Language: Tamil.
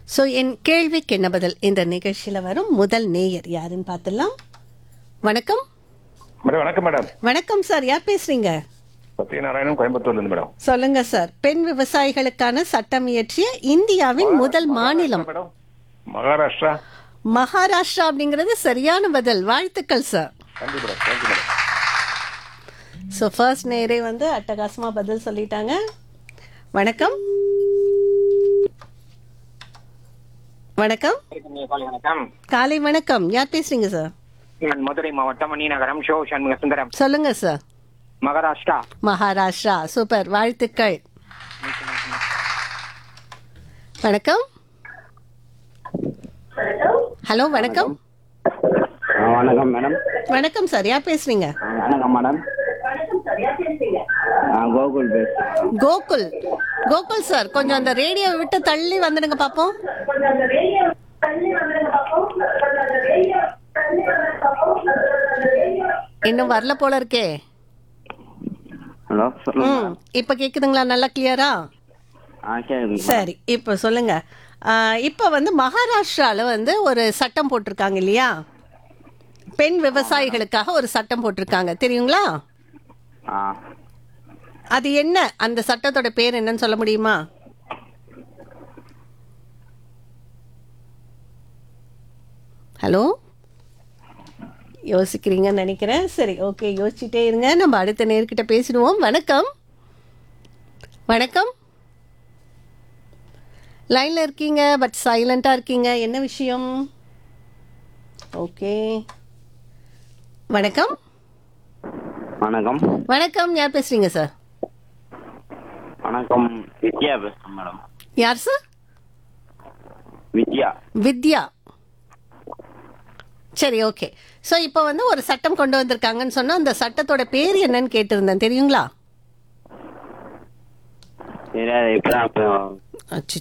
ஸோ என் கேள்விக்கு என்ன பதில் இந்த நிகழ்ச்சியில் வரும் முதல் நேயர் யாருன்னு பார்த்துடலாம் வணக்கம் மேடம் வணக்கம் மேடம் வணக்கம் சார் யார் பேசுறீங்க சத்யநாராயணன் கோயம்புத்தூர்ல இருந்து மேடம் சொல்லுங்க சார் பெண் விவசாயிகளுக்கான சட்டம் இயற்றிய இந்தியாவின் முதல் மாநிலம் மேடம் மகாராஷ்டிரா மகாராஷ்டிரா அப்படிங்கிறது சரியான பதில் வாழ்த்துக்கள் சார் நன்றி madam thank you madam so first நேரே வந்து அட்டகாசமா பதில் சொல்லிட்டாங்க வணக்கம் வணக்கம் காலை வணக்கம் காலை வணக்கம் யார் பேசுறீங்க சார் நான் மதுரை மாவட்டம் மணிநகரம் ஷோ சண்முக சுந்தரம் சொல்லுங்க சார் மகாராஷ்டிரா மகாராஷ்டிரா சூப்பர் வாழ்த்துக்கள் வணக்கம் ஹலோ வணக்கம் ஆ, வணக்கம் மேடம் வணக்கம் சார் யார் பேசுறீங்க ஆ, வணக்கம் மேடம் ஆ, கோகுல் பேசுறேன் கோகுல் கோகுல் சார் கொஞ்சம் அந்த ரேடியோவை விட்டு தள்ளி வந்துடுங்க பார்ப்போம் இன்னும் வரல போல இருக்கே ஹலோ சொல்லுங்க ம் இப்போ கேக்குதுங்களா நல்லா கிளியரா ஆ கேக்குதுங்க சரி இப்போ சொல்லுங்க ஆஹ், இப்போ வந்து மகாராஷ்டிரால வந்து ஒரு சட்டம் போட்டிருக்காங்க இல்லையா பெண் விவசாயிகளுக்காக ஒரு சட்டம் போட்டிருக்காங்க தெரியுங்களா ஆ அது என்ன அந்த சட்டத்தோட பேர் என்னன்னு சொல்ல முடியுமா ஹலோ யோசிக்கிறீங்கன்னு நினைக்கிறேன் சரி ஓகே யோசிச்சுட்டே இருங்க நம்ம அடுத்த நேர்கிட்ட பேசிடுவோம் வணக்கம் வணக்கம் லைன்ல இருக்கீங்க பட் சைலண்டா இருக்கீங்க என்ன விஷயம் ஓகே வணக்கம் வணக்கம் வணக்கம் யார் பேசுறீங்க சார் வணக்கம் வித்யா பேசுறேன் மேடம் யார் சார் வித்யா வித்யா சரி ஓகே ஸோ இப்போ வந்து ஒரு சட்டம் கொண்டு வந்திருக்காங்கன்னு சொன்னா அந்த சட்டத்தோட பேர் என்னன்னு கேட்டிருந்தேன் தெரியுங்களா தெரியாது இப்பதான் இப்போ அச்சோ